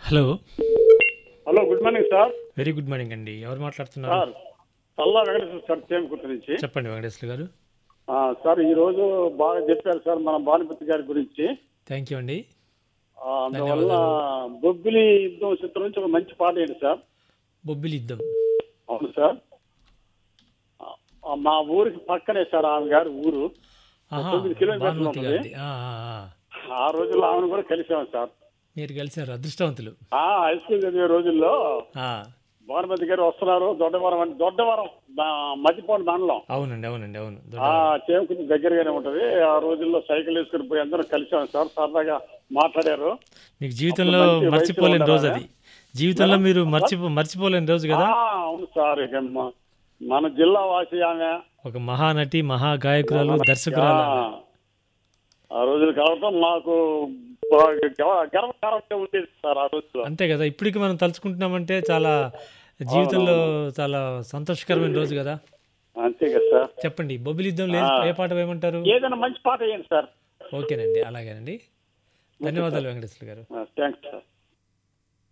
Hello hello good morning sir very good morning అండి ఎవరు మాట్లాడుతున్నారు సార్ చల్లా వెంకటేశ్వర సార్ చేమకుర్తి నుంచి చెప్పండి వెంకటేశ్వర గారు ఆ, సార్ ఈ రోజు బాగా చెప్పారు సార్ మన భానుపతి గారి గురించి థ్యాంక్ యూ అండి ఆ, అందువల్ల బొబ్బిలి యుద్ధం చిత్రం నుంచి ఒక మంచి పాట ఏంటి సార్ బొబ్బిలి ఇద్దాం అవును సార్ ఆ, మా ఊరికి పక్కనే సార్ ఆమె గారి ఊరు ఆహా తొమ్మిది కిలోమీటర్లు భానుమతి ఉంటుంది. గారిది ఆ, ఆ, ఆ. ఆ రోజుల్లో ఆమెను కూడా కలిసాము సార్ మీరు కలిసారు అదృష్టవంతులు ఆ హై స్కూల్ చదివే రోజుల్లో ఆ, భానుమతి గారు వస్తున్నారు దొడ్డవరం అంటే దొడ్డవరం దా- మధ్యపోటు మండలం అవునండి అవునండి అవును ఆ దొడ్డ- చేమకుర్తి దగ్గరగానే ఉంటది ఆ రోజుల్లో సైకిల్ వేసుకుని పోయి అందరూ కలిసాం సార్ సరదాగా మాట్లాడారు మీకు జీవితంలో అప్పుడు మంచి మర్చిపోలేని వయసులో రోజు అది జీవితంలో మీరు మర్చిపో మర్చిపోలేని రోజు కదా ఆ, అవును సార్ ఇక మ- మన జిల్లా వాసి ఆమె ఒక మహానటి మహా గాయకురాలు దర్శకురాలు ఆ, ఆ రోజులు కలవటం మాకు బాగా గర్వ- గర్వకారంగా ఉండేది సార్ ఆ రోజుల్లో అంతే కదా ఇప్పటికి మనం తలుచుకుంటున్నామంటే చాలా జీవితంలో చాలా సంతోషకరమైన రోజు కదా అంతే కదా సార్ చెప్పండి బొబ్బిలి యుద్ధం లేదు ఏ పాట వేయమంటారు ఏదైనా మంచి పాట వేయండి సార్ ఓకేనండి అలాగేనండి ధన్యవాదాలు వెంకటేశ్వర గారు థ్యాంక్స్ సార్